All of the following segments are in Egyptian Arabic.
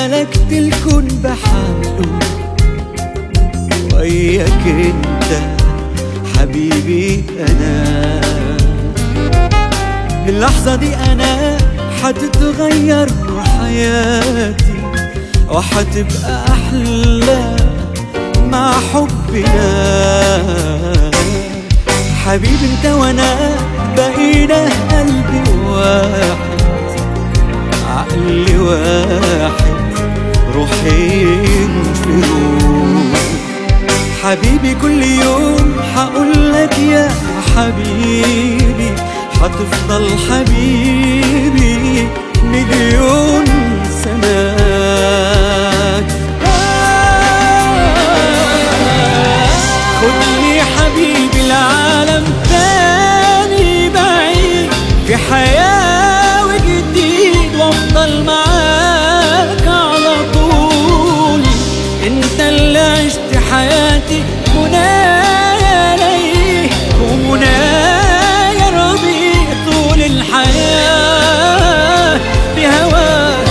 ملكت الكون بحاله وياك انت حبيبي انا من اللحظة دي انا حتتغير حياتي وحتبقى احلى مع حبنا حبيبي انت وانا بقينا قلبي واحد عقل واحد روحين في روح حبيبي كل يوم حقولك يا حبيبي حتفضل حبيبي مليون سنة خدني حبيبي العالم تاني بعيد في حياة وجديد وافضل معاك على طول انت اللي عشت حياتي منايا ليه ومنايا رضيع طول الحياة بهواك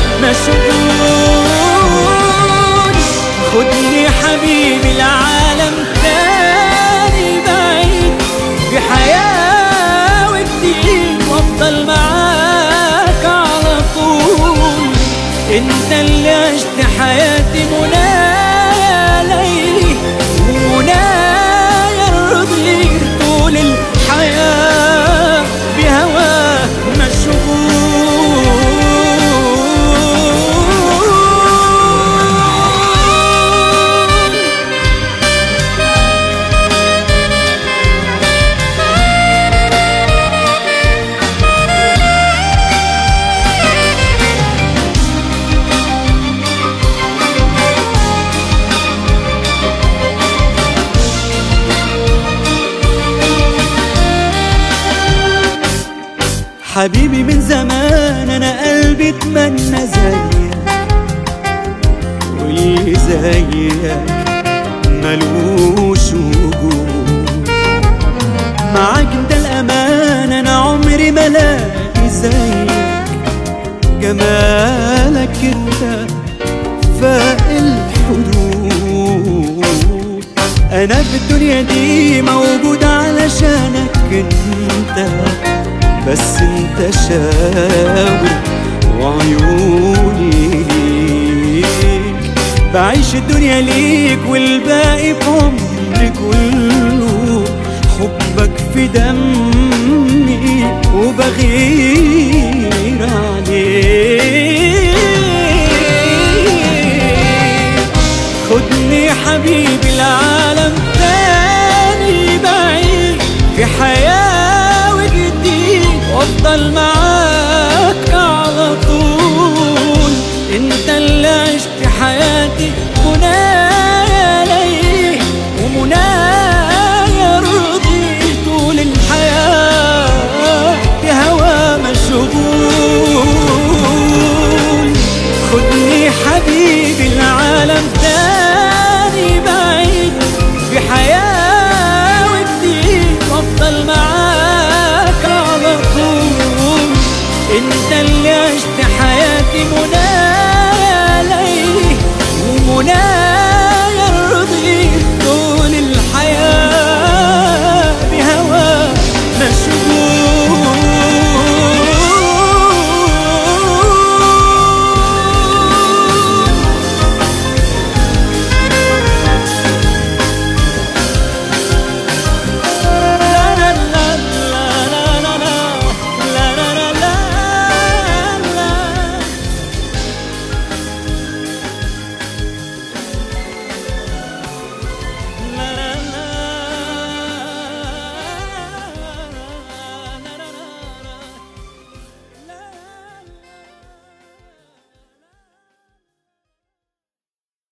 مشغول خدني حبيبي العالم تاني بعيد في حياة وجديد وافضل معاك على طول انت اللي عشت حياتي منايا ليلي ومنايا الرضي طول الحياة بهواك مشغول حبيبي من زمان انا قلبي اتمنى زيك واللي زيك ملوش وجود معاك انت الامان انا عمري ما الاقي زيك جمالك انت فاق الحدود انا في الدنيا دي موجود علشانك انت بس انت شاور وعيوني ليك بعيش الدنيا ليك والباقي في عمري